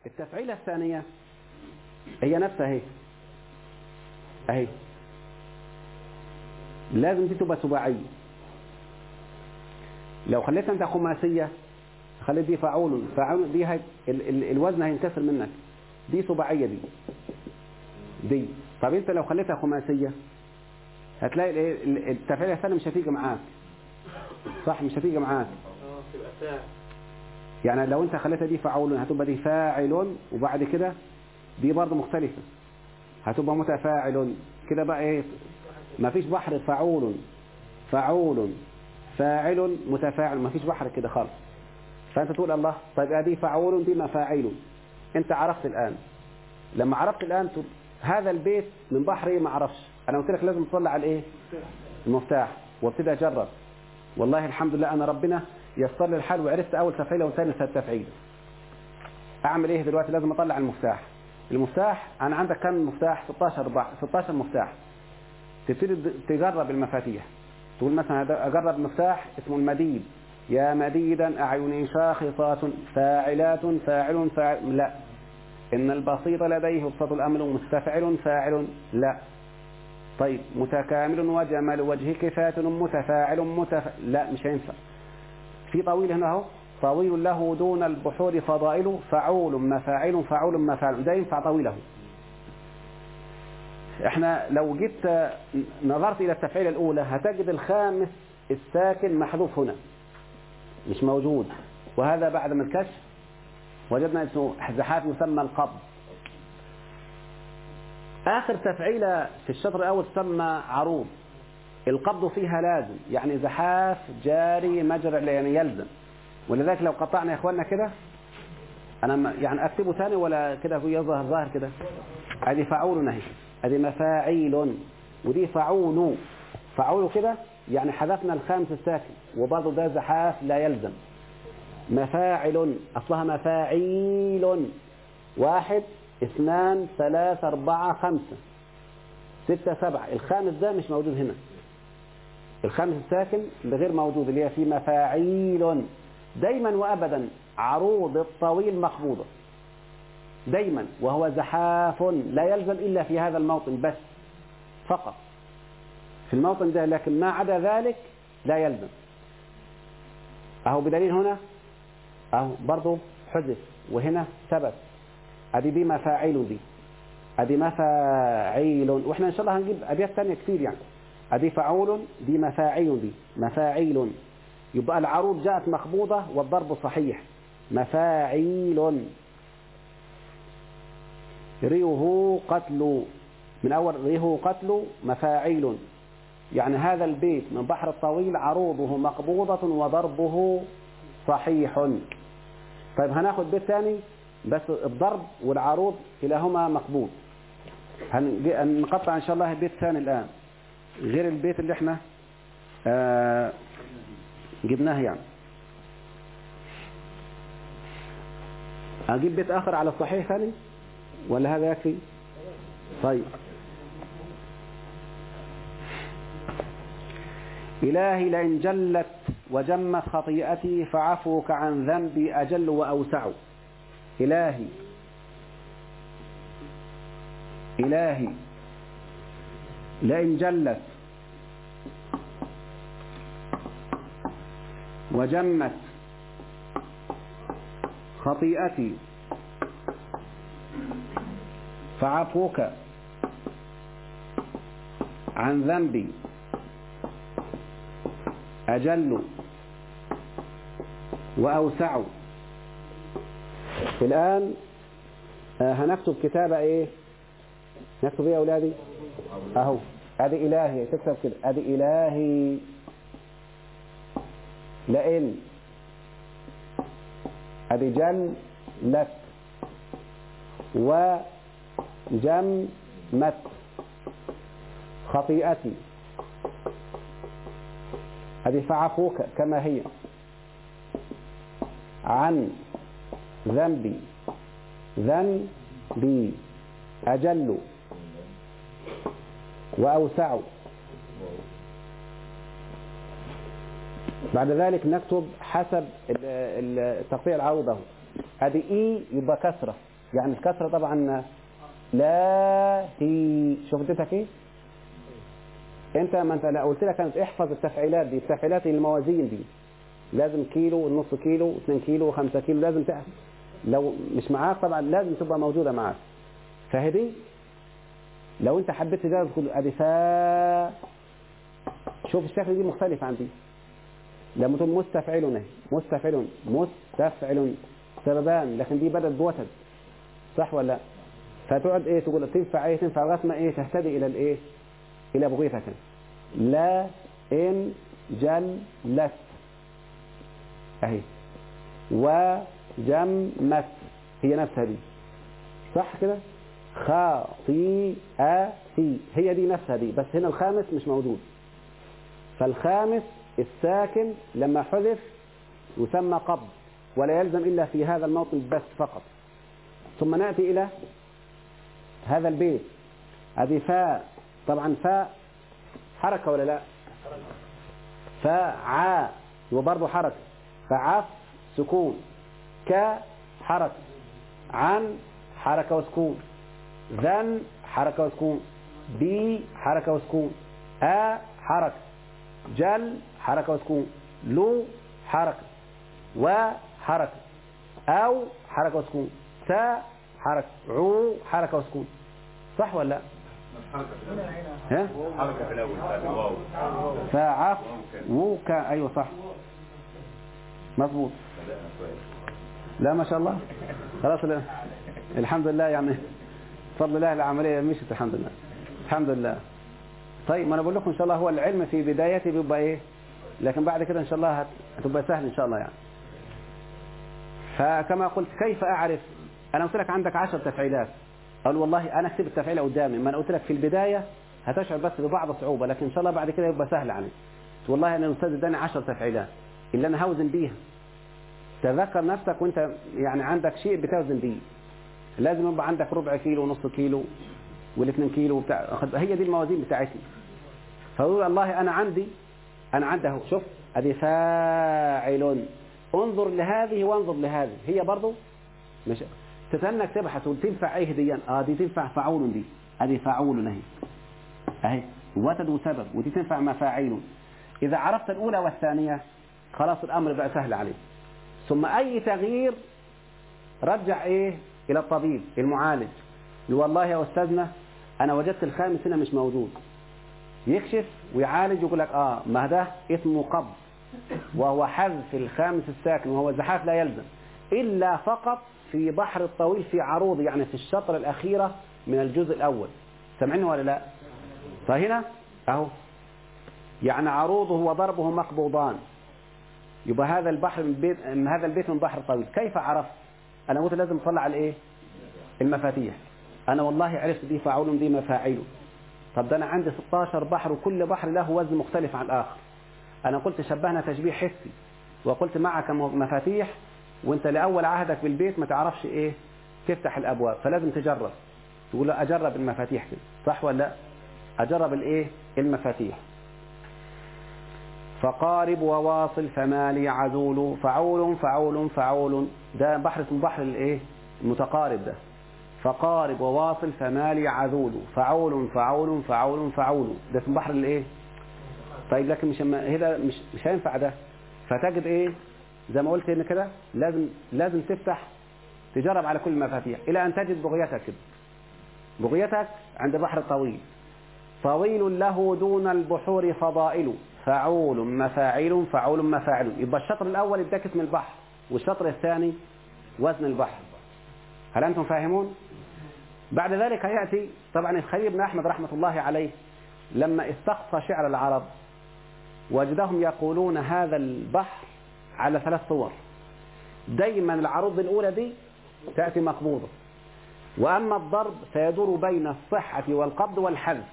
التفعيلة الثانية هي نفسها اهي اهي لازم دي تبقى سباعية لو خليتها انت خماسية خليت دي فعول فعول دي هي ال ال الوزن هينكسر منك دي سباعية دي دي طب انت لو خليتها خماسية هتلاقي الايه ال- التفعيلة الثانية مش هتيجي معاك صح مش هتيجي معاك اه تبقى فاعل يعني لو انت خليتها دي فعول هتبقى دي فاعل وبعد كده دي برضه مختلفة هتبقى متفاعل كده بقى ايه ما فيش بحر فعول فعول فاعل متفاعل ما فيش بحر كده خالص فانت تقول الله طيب ادي فعول دي مفاعل انت عرفت الان لما عرفت الان تقول هذا البيت من بحر ايه ما اعرفش انا قلت لك لازم تطلع على الايه المفتاح وابتدي اجرب والله الحمد لله انا ربنا يسر لي الحال وعرفت اول تفعيله وثاني تفعيله اعمل ايه دلوقتي لازم اطلع المفتاح المفتاح انا عندك كم مفتاح 16 بع- 16 مفتاح تبتدي تجرب المفاتيح تقول مثلا هذا اجرب مفتاح اسمه المديد يا مديدا اعيني شاخصات فاعلات فاعل فاعل لا ان البسيط لديه يبسط الامر مستفعل فاعل لا طيب متكامل وجمال وجهك فات متفاعل متف... لا مش هينفع في طويل هنا اهو طويل له دون البحور فضائل فعول مفاعل فعول مفاعل ده ينفع طويله احنا لو جيت نظرت الى التفعيله الاولى هتجد الخامس الساكن محذوف هنا مش موجود وهذا بعد ما الكشف وجدنا اسمه زحاف يسمى القبض آخر تفعيلة في الشطر الأول تسمى عروض القبض فيها لازم يعني زحاف جاري مجرى يعني يلزم ولذلك لو قطعنا يا اخواننا كده انا ما- يعني اكتبه ثاني ولا كده هو يظهر ظاهر كده ادي فعول اهي ادي مفاعيل ودي فعول فعول كده يعني حذفنا الخامس الساكن وبرضه ده زحاف لا يلزم مفاعل اصلها مفاعيل واحد اثنان ثلاثة أربعة خمسة ستة سبعة الخامس ده مش موجود هنا الخامس الساكن اللي غير موجود اللي هي في مفاعيل دايما وأبدا عروض الطويل مخفوضة دايما وهو زحاف لا يلزم إلا في هذا الموطن بس فقط في الموطن ده لكن ما عدا ذلك لا يلزم أهو بدليل هنا أهو برضه حذف وهنا ثبت ادي دي مفاعيل دي ادي مفاعيل واحنا ان شاء الله هنجيب ابيات ثانيه كتير يعني ادي فعول دي مفاعيل دي مفاعيل يبقى العروض جاءت مخبوضة والضرب صحيح مفاعيل ريه قتل من أول ريه قتل مفاعيل يعني هذا البيت من بحر الطويل عروضه مقبوضة وضربه صحيح طيب هناخد بيت ثاني بس الضرب والعروض كلاهما مقبول هنجي- هنقطع ان شاء الله البيت الثاني الان غير البيت اللي احنا آه جبناه يعني اجيب بيت اخر على الصحيح ثاني ولا هذا يكفي طيب إلهي لئن جلت وجمت خطيئتي فعفوك عن ذنبي أجل وأوسع إلهي إلهي لئن جلت وجمت خطيئتي فعفوك عن ذنبي أجل وأوسع الآن آه، هنكتب كتابة إيه نكتب إيه يا أولادي أهو أدي إلهي تكتب كده أدي إلهي لئن أدي جل لك وجمت خطيئتي هذه فعفوك كما هي عن ذنبي ذنبي أجل وأوسع بعد ذلك نكتب حسب ال- ال- التقطيع العوضة ادي اي يبقى كسرة يعني الكسرة طبعا لا هي شوف اديتك ايه انت ما انت لو قلت لك انت احفظ التفعيلات دي التفعيلات الموازين دي لازم كيلو نص كيلو 2 كيلو 5 كيلو لازم تعرف لو مش معاك طبعا لازم تبقى موجودة معاك فهدي لو انت حبيت تجرب تقول ادي فا شوف الشكل دي مختلف عن دي لما تقول مستفعل مستفعل مستفعل سببان لكن دي بدأت بوتد صح ولا لا فتقعد ايه تقول تنفع ايه تنفع لغايه ما ايه تهتدي الى الايه الى بغيتك لا ان جلت اهي وجمت هي نفسها دي صح كده خاطئتي هي دي نفسها دي بس هنا الخامس مش موجود فالخامس الساكن لما حذف يسمى قبض ولا يلزم إلا في هذا الموطن بس فقط ثم نأتي إلى هذا البيت هذه فاء طبعا فاء حركة ولا لا فعا وبرضه حركة فعف سكون ك حركة عن حركة وسكون ذن حركة وسكون بي حركة وسكون أ حركة جل حركة وسكون لو حركة وحركة أو حركة وسكون تا حركة عو حركة وسكون صح ولا لا ها حركة في الأول بعد الواو فعف وك أيوة صح مظبوط لا ما شاء الله خلاص لا. الحمد لله يعني بفضل الله العملية مشت الحمد لله الحمد لله طيب ما انا بقول لكم ان شاء الله هو العلم في بدايته بيبقى ايه لكن بعد كده ان شاء الله هت- هتبقى سهل ان شاء الله يعني فكما قلت كيف اعرف انا قلت لك عندك عشر تفعيلات قال والله انا اكتب التفعيله قدامي ما انا قلت لك في البدايه هتشعر بس ببعض صعوبه لكن ان شاء الله بعد كده يبقى سهل عليك والله انا الاستاذ اداني 10 تفعيلات اللي انا هوزن بيها تذكر نفسك وانت يعني عندك شيء بتوزن بيه لازم يبقى عندك ربع كيلو ونص كيلو والاثنين كيلو بتاع هي دي الموازين بتاعتي فيقول الله انا عندي انا عندي اهو شوف ادي فاعل انظر لهذه وانظر لهذه هي برضو مش تتنك تبحث وتنفع ايه ديا اه دي تنفع فعول دي ادي فعول اهي اهي وتد وسبب ودي تنفع مفاعيل اذا عرفت الاولى والثانيه خلاص الامر بقى سهل عليك ثم اي تغيير رجع ايه الى الطبيب المعالج يقول والله يا استاذنا انا وجدت الخامس هنا مش موجود يكشف ويعالج يقول لك اه ما ده اسمه قبض وهو حذف الخامس الساكن وهو زحاف لا يلزم الا فقط في بحر الطويل في عروض يعني في الشطر الاخيره من الجزء الاول سامعين ولا لا فهنا اهو يعني عروضه وضربه مقبوضان يبقى هذا البحر من بيت من هذا البيت من بحر طويل كيف عرفت انا قلت لازم اطلع الايه المفاتيح انا والله عرفت دي فاعول دي مفاعيل طب ده انا عندي 16 بحر وكل بحر له وزن مختلف عن الاخر انا قلت شبهنا تشبيه حسي وقلت معك مفاتيح وانت لاول عهدك بالبيت ما تعرفش ايه تفتح الابواب فلازم تجرب تقول لا اجرب المفاتيح كده صح ولا لا اجرب الايه المفاتيح فقارب وواصل فمالي عزول فعول فعول فعول ده بحر اسمه بحر الايه المتقارب ده فقارب وواصل فمالي عذول فعول فعول فعول فعول ده اسمه بحر الايه طيب لكن مش هنا مش مش هينفع ده فتجد ايه زي ما قلت ان كده لازم لازم تفتح تجرب على كل المفاتيح الى ان تجد بغيتك كده بغيتك عند بحر طويل طويل له دون البحور فضائل فعول مفاعل فعول مفاعل يبقى الشطر الاول يديك اسم البحر والشطر الثاني وزن البحر هل انتم فاهمون بعد ذلك ياتي طبعا الخليل بن احمد رحمه الله عليه لما استقصى شعر العرب وجدهم يقولون هذا البحر على ثلاث صور دايما العروض الاولى دي تاتي مقبوضه واما الضرب فيدور بين الصحه والقبض والحذف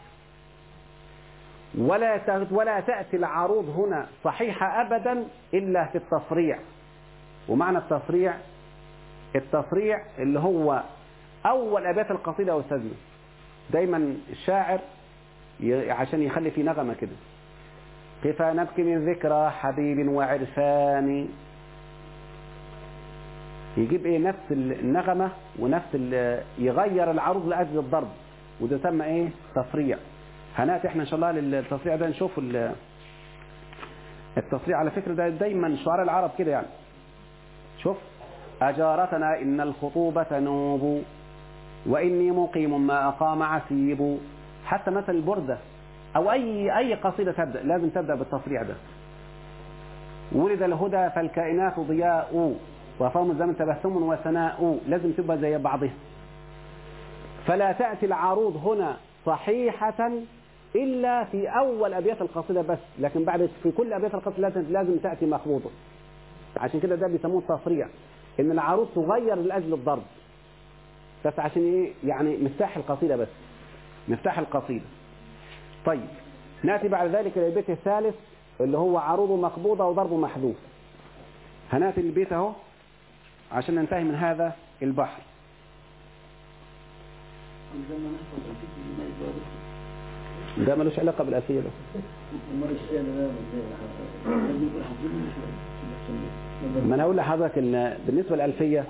ولا ولا تأتي العروض هنا صحيحة أبدا إلا في التصريع ومعنى التصريع التصريع اللي هو أول أبيات القصيدة أستاذنا دايما الشاعر عشان يخلي في نغمة كده كيف نبكي من ذكرى حبيب وعرفان يجيب ايه نفس النغمة ونفس ال- يغير العروض لأجل الضرب وده يسمى ايه تفريع هنأتي احنا ان شاء الله للتصريع ده نشوف ال- التصريع على فكرة ده دايما شعراء العرب كده يعني شوف أجارتنا إن الخطوبة نوب وإني مقيم ما أقام عسيب حتى مثل البردة أو أي أي قصيدة تبدأ لازم تبدأ بالتصريع ده ولد الهدى فالكائنات ضياء وفهم الزمن تبسم وثناء لازم تبقى زي بعضها فلا تأتي العروض هنا صحيحة إلا في أول أبيات القصيدة بس لكن بعد في كل أبيات القصيدة لازم, لازم تأتي مخبوطة عشان كده ده بيسموه تصريع إن العروض تغير لأجل الضرب بس عشان إيه يعني مفتاح القصيدة بس مفتاح القصيدة طيب نأتي بعد ذلك للبيت الثالث اللي هو عروض مقبوضة وضرب محذوف هنأتي البيت اهو عشان ننتهي من هذا البحر ده ملوش علاقة بالأسئلة ده ما انا اقول لحضرتك ان بالنسبة للألفية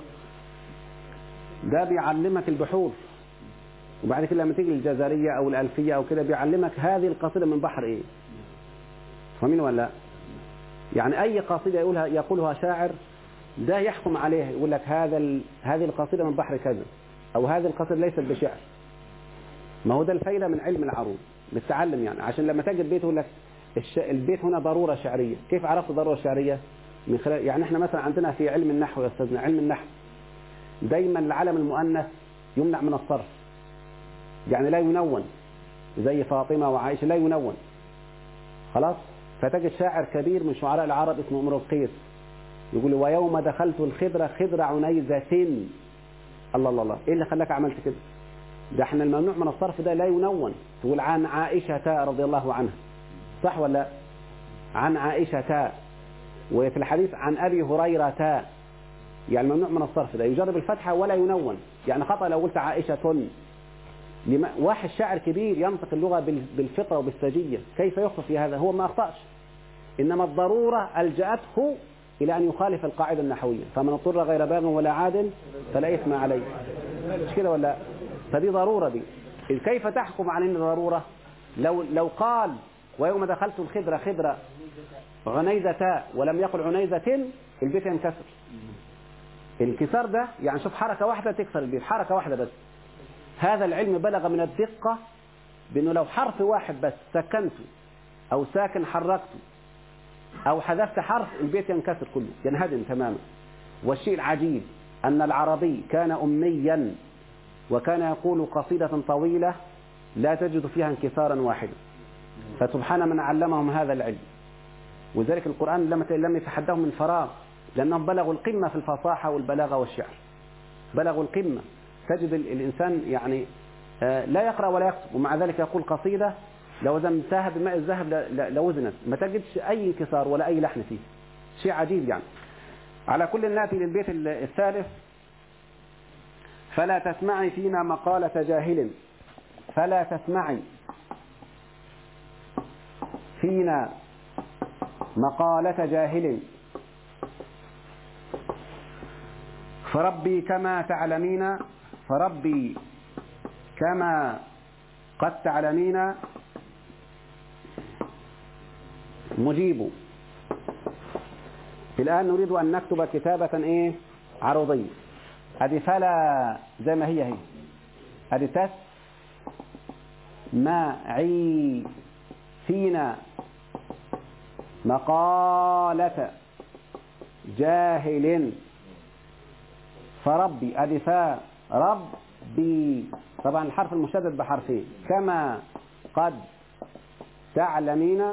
ده بيعلمك البحور وبعد كده لما تيجي الجزرية او الألفية او كده بيعلمك هذه القصيدة من بحر ايه فاهمين ولا لا يعني اي قصيدة يقولها يقولها شاعر ده يحكم عليها يقول لك هذا ال... هذه القصيدة من بحر كذا او هذه القصيدة ليست بشعر ما هو ده الفايدة من علم العروض بالتعلم يعني عشان لما تجد بيت يقول لك الش... البيت هنا ضرورة شعرية كيف عرفت ضرورة شعرية من خلال يعني احنا مثلا عندنا في علم النحو يا استاذنا علم النحو دايما العلم المؤنث يمنع من الصرف يعني لا ينون زي فاطمة وعائشة لا ينون خلاص فتجد شاعر كبير من شعراء العرب اسمه امرؤ القيس يقول ويوم دخلت الخضرة خضر عنيزة الله الله الله ايه اللي خلاك عملت كده ده احنا الممنوع من الصرف ده لا ينون تقول عن عائشة رضي الله عنها صح ولا لا؟ عن عائشة وفي الحديث عن أبي هريرة يعني ممنوع من الصرف ده يجرب الفتحة ولا ينون يعني خطأ لو قلت عائشة لما واحد شاعر كبير ينطق اللغة بال- بالفطرة وبالسجية كيف يخطئ في هذا هو ما أخطأش إنما الضرورة ألجأته إلى أن يخالف القاعدة النحوية فمن اضطر غير باغ ولا عاد فلا إثم عليه مش كده ولا فدي ضرورة دي كيف تحكم على أن ضرورة لو لو قال ويوم دخلت الخضرة خضرة عنيزة ولم يقل عنيزة البيت ينكسر الانكسار ده يعني شوف حركة واحدة تكسر البيت حركة واحدة بس هذا العلم بلغ من الدقة بأنه لو حرف واحد بس سكنته أو ساكن حركته أو حذفت حرف البيت ينكسر كله ينهدم تماما والشيء العجيب أن العربي كان أميا وكان يقول قصيدة طويلة لا تجد فيها انكسارا واحدا فسبحان من علمهم هذا العلم وذلك القرآن لم لم يتحدهم من فراغ لأنهم بلغوا القمة في الفصاحة والبلاغة والشعر بلغوا القمة تجد ال- الإنسان يعني آه، لا يقرأ ولا يكتب ومع ذلك يقول قصيدة لو ذمتها بماء الذهب ل- ل- لوزنت ما تجدش أي انكسار ولا أي لحن فيه شيء عجيب يعني على كل نأتي للبيت ال- الثالث فلا تسمعي فينا مقالة جاهل فلا تسمعي فينا مقالة جاهل فربي كما تعلمين فربي كما قد تعلمين مجيب الآن نريد أن نكتب كتابة إيه عروضية هذه فلا زي ما هي هي هذه تس معي فينا مقالة جاهل فربي ألفا ربي طبعا الحرف المشدد بحرفين كما قد تعلمين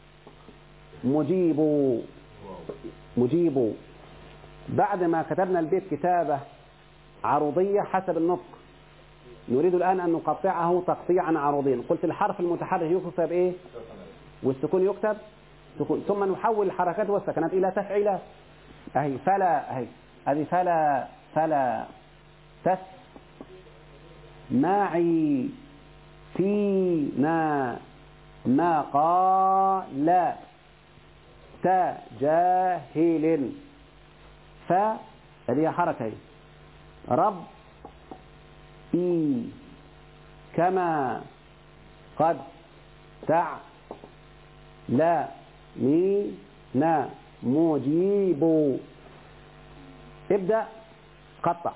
مجيب مجيب بعد ما كتبنا البيت كتابة عروضية حسب النطق نريد الآن أن نقطعه تقطيعا عروضيا قلت الحرف المتحرك يكتب إيه والسكون يكتب سكون ثم نحول الحركات والسكنات إلى تفعيلات أهي فلا أهي هذه فلا فلا تس معي فينا ما قال تجاهل ف اللي هي حركة هي رب إي كما قد تع لا مي نا مجيب ابدأ قطع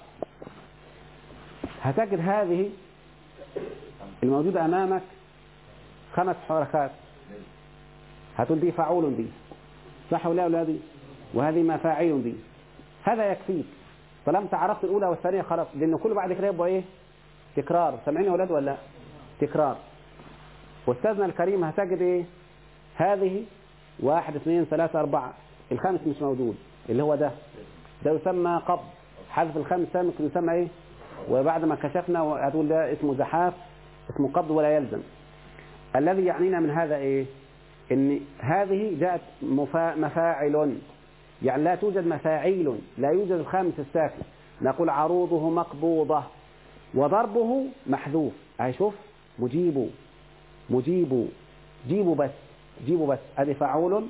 هتجد هذه الموجودة أمامك خمس حركات هتقول دي فعول دي صح ولا ولا دي وهذه مفاعيل دي هذا يكفيك طالما عرفت الأولى والثانية خلاص لأن كله بعد كده يبقى إيه تكرار سامعين يا أولاد ولا لا تكرار واستاذنا الكريم هتجد إيه هذه واحد اثنين ثلاثة أربعة الخامس مش موجود اللي هو ده ده يسمى قبض حذف الخامس ده ممكن يسمى إيه وبعد ما كشفنا هتقول ده اسمه زحاف اسمه قبض ولا يلزم الذي يعنينا من هذا إيه ان هذه جاءت مفا... مفاعل يعني لا توجد مفاعيل لا يوجد الخامس الساكن نقول عروضه مقبوضة وضربه محذوف اهي شوف مجيب مجيب جيبوا بس جيبوا بس ادي فعول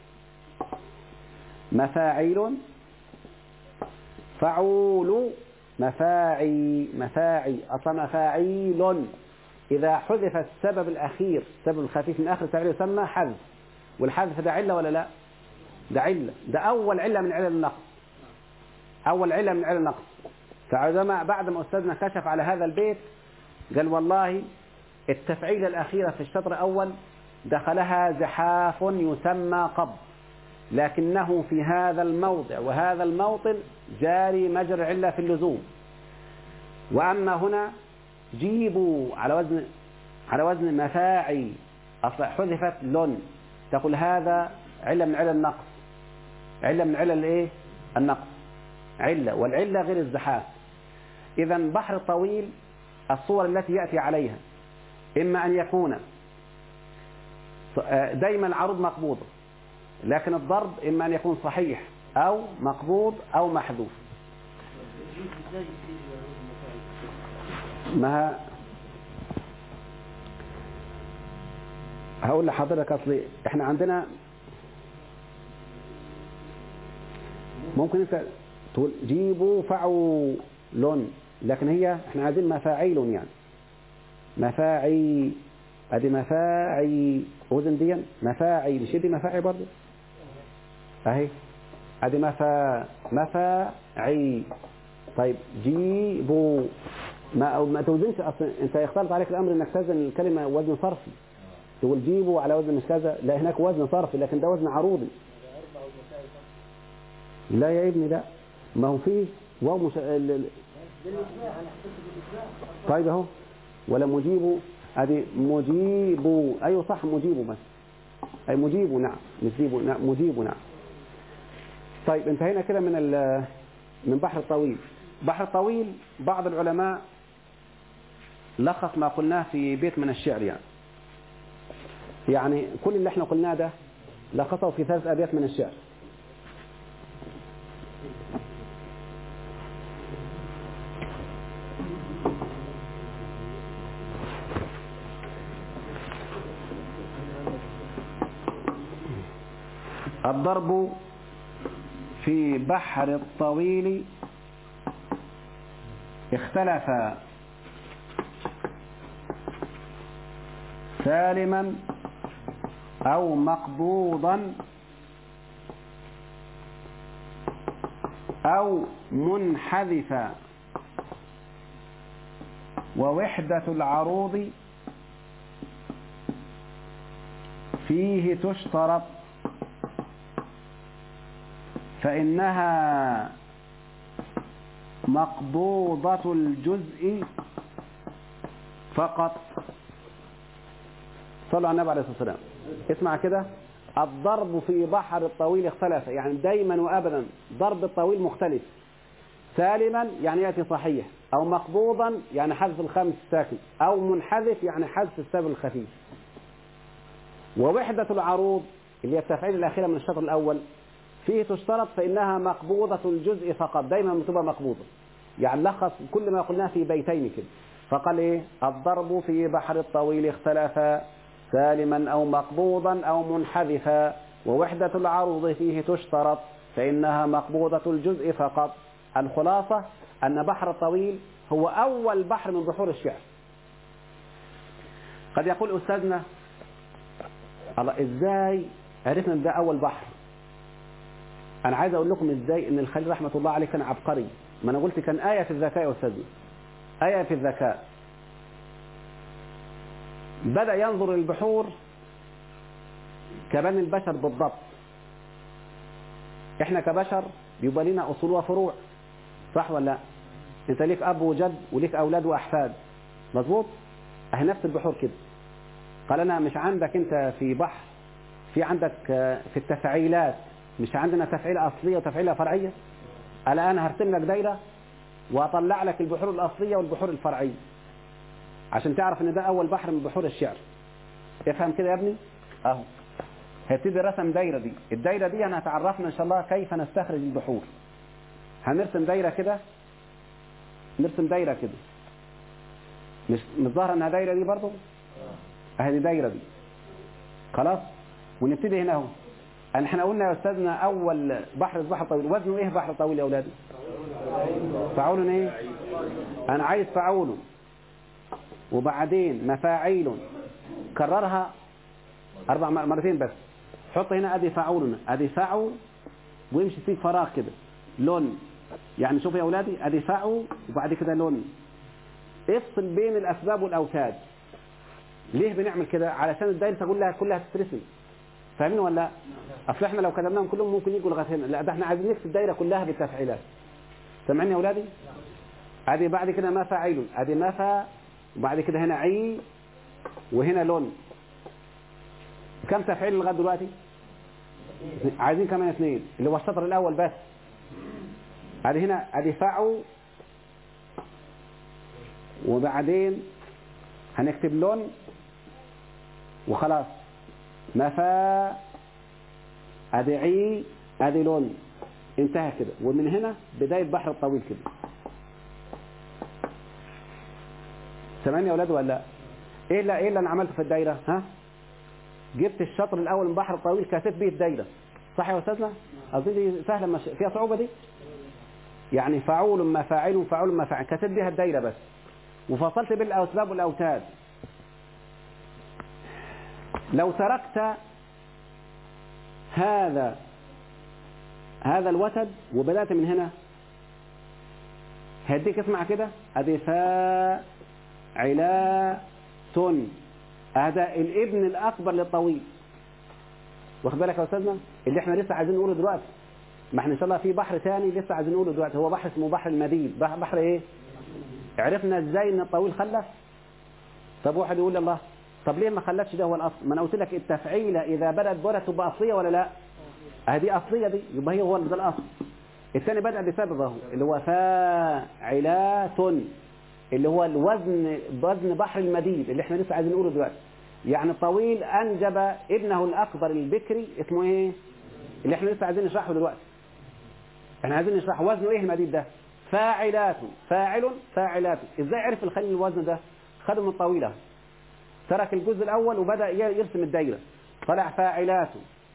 مفاعيل فعول مفاعي مفاعي اصلا مفاعيل إذا حذف السبب الأخير السبب الخفيف من آخر التعبير يسمى حذف والحذف ده علة ولا لا ده علة ده أول علة من علل النقص أول علة من علل النقص فعندما بعد ما أستاذنا كشف على هذا البيت قال والله التفعيلة الأخيرة في الشطر الأول دخلها زحاف يسمى قبض لكنه في هذا الموضع وهذا الموطن جاري مجرى علة في اللزوم وأما هنا جيبوا على وزن على وزن مفاعي أصلا حذفت لون تقول هذا علة من علل النقص علة من علل الايه النقص علة والعلة غير الزحاف إذا بحر طويل الصور التي يأتي عليها إما أن يكون دايما عروض مقبوضة لكن الضرب إما أن يكون صحيح أو مقبوض أو محذوف ما هقول لحضرتك اصلي احنا عندنا ممكن انت تقول جيبوا فعول لكن هي احنا عايزين مفاعيل يعني مفاعي ادي مفاعي وزن دي مفاعي مش دي مفاعي برضه اهي ادي مفا مفاعي طيب جيبوا ما ما توزنش اصلا انت يختلط عليك الامر انك توزن الكلمه وزن صرفي تقول جيبوا على وزن مش كذا لا هناك وزن صرفي لكن ده وزن عروضي لا يا ابني لا ما هو فيه واو مش ال... ال... طيب اهو ولا مجيبوا ادي مجيبوا ايوه صح مجيبوا بس اي مجيبوا نعم مجيبوا نعم مجيبوا نعم طيب انتهينا كده من ال... من بحر الطويل بحر طويل بعض العلماء لخص ما قلناه في بيت من الشعر يعني يعني كل اللي احنا قلناه ده لخصه في ثلاث أبيات من الشعر الضرب في بحر الطويل اختلف سالما أو مقبوضا أو منحذفا ووحدة العروض فيه تشترط فإنها مقبوضة الجزء فقط صلوا على النبي عليه الصلاة والسلام اسمع كده الضرب في بحر الطويل اختلف يعني دايما وابدا ضرب الطويل مختلف سالما يعني ياتي صحيح او مقبوضا يعني حذف الخامس الساكن او منحذف يعني حذف السبب الخفيف ووحدة العروض اللي هي التفعيل الأخيرة من الشطر الأول فيه تشترط فإنها مقبوضة الجزء فقط دايما بتبقى مقبوضة يعني لخص كل ما قلناه في بيتين كده فقال إيه الضرب في بحر الطويل اختلف سالما أو مقبوضا أو منحذفا ووحدة العروض فيه تشترط فإنها مقبوضة الجزء فقط الخلاصة أن بحر الطويل هو أول بحر من بحور الشعر قد يقول أستاذنا الله إزاي عرفنا أن ده أول بحر أنا عايز أقول لكم إزاي أن الخليل رحمة الله عليه كان عبقري ما أنا قلت كان آية في الذكاء يا أستاذنا آية في الذكاء بدأ ينظر للبحور كبني البشر بالضبط احنا كبشر بيبقى لنا اصول وفروع صح ولا لا انت ليك اب وجد وليك اولاد واحفاد مظبوط اهي نفس البحور كده قال انا مش عندك انت في بحر في عندك في التفعيلات مش عندنا تفعيله اصليه وتفعيله فرعيه قال انا هرسم لك دايره واطلع لك البحور الاصليه والبحور الفرعيه عشان تعرف ان ده اول بحر من بحور الشعر افهم كده يا ابني اهو هيبتدي رسم دايرة دي الدايرة دي انا هتعرفنا ان شاء الله كيف نستخرج البحور هنرسم دايرة كده نرسم دايرة كده مش مش ظاهرة انها دايرة دي برضو اهي دي دايرة دي خلاص ونبتدي هنا اهو احنا قلنا يا استاذنا اول بحر البحر طويل وزنه ايه بحر طويل يا اولادي فعول ايه انا عايز فعول وبعدين مفاعيل كررها اربع مرتين بس حط هنا ادي فاعولنا ادي فاعل ويمشي فيه فراغ كده لون يعني شوف يا اولادي ادي فاعل وبعد كده لون افصل بين الاسباب والاوتاد ليه بنعمل كده علشان الدايره كلها كلها تترسم فاهمين ولا لا اصل احنا لو كتبناهم كلهم ممكن يجوا لغايه هنا لا ده احنا عايزين نكتب الدايره كلها بالتفعيلات سامعين يا اولادي ادي بعد كده ما فاعل ادي ما فا وبعد كده هنا عي وهنا لون كم تفعيل لغايه دلوقتي عايزين كمان اثنين اللي هو السطر الاول بس ادي هنا ادي فاعل وبعدين هنكتب لون وخلاص مفا ادي عي ادي لون انتهى كده ومن هنا بداية بحر الطويل كده سامعني يا اولاد ولا لا ايه اللي ايه اللي انا عملته في الدايره ها جبت الشطر الاول من بحر الطويل كاتب بيه الدايره صح يا استاذنا اظن دي سهله مش فيها صعوبه دي يعني فعول ما فاعل فعول ما فاعل كاتب بيها الدايره بس وفصلت بين الاسباب والاوتاد لو تركت هذا هذا الوتد وبدأت من هنا هديك اسمع كده ادي فا علا تن هذا الابن الاكبر للطويل واخد بالك يا استاذنا اللي احنا لسه عايزين نقوله دلوقتي ما احنا ان شاء الله في بحر ثاني لسه عايزين نقوله دلوقتي هو بحر اسمه بحر المديد بحر ايه عرفنا ازاي ان الطويل خلف طب واحد يقول الله طب ليه ما خلتش ده هو الاصل ما انا قلت لك التفعيله اذا بدات بولا تبقى اصليه ولا لا هذه اصليه دي يبقى هي هو ده الاصل الثاني بدا بسبب اهو اللي هو فاعلات اللي هو الوزن وزن بحر المديد اللي احنا لسه عايزين نقوله دلوقتي يعني الطويل انجب ابنه الاكبر البكري اسمه ايه اللي احنا لسه عايزين نشرحه دلوقتي احنا عايزين نشرح وزنه ايه المديد ده فاعلات فاعل فاعلات ازاي عرف الخليل الوزن ده خده من الطويله ترك الجزء الاول وبدا يرسم الدايره طلع فاعلات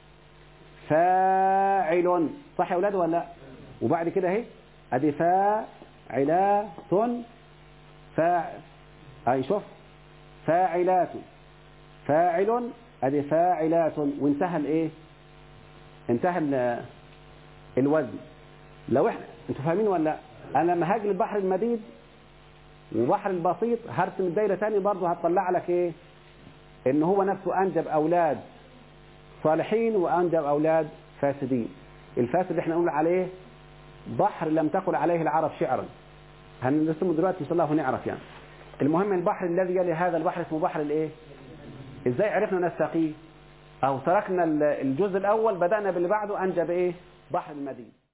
فاعل صح يا اولاد ولا لا وبعد كده اهي ادي فاعلات فاع اي شوف فاعلات فاعل ادي فاعلات وانتهى الايه انتهى ال- الوزن لو احنا انتوا فاهمين ولا لا انا لما هاجي البحر المديد وبحر البسيط هرسم الدايره تاني برضه هتطلع لك ايه ان هو نفسه انجب اولاد صالحين وانجب اولاد فاسدين الفاسد اللي احنا نقول عليه بحر لم تقل عليه العرب شعرا هنرسمه دلوقتي ان شاء الله ونعرف يعني المهم البحر الذي يلي هذا البحر اسمه بحر الايه ازاي عرفنا نستقيه او تركنا الجزء الاول بدأنا باللي بعده انجب ايه بحر المدينة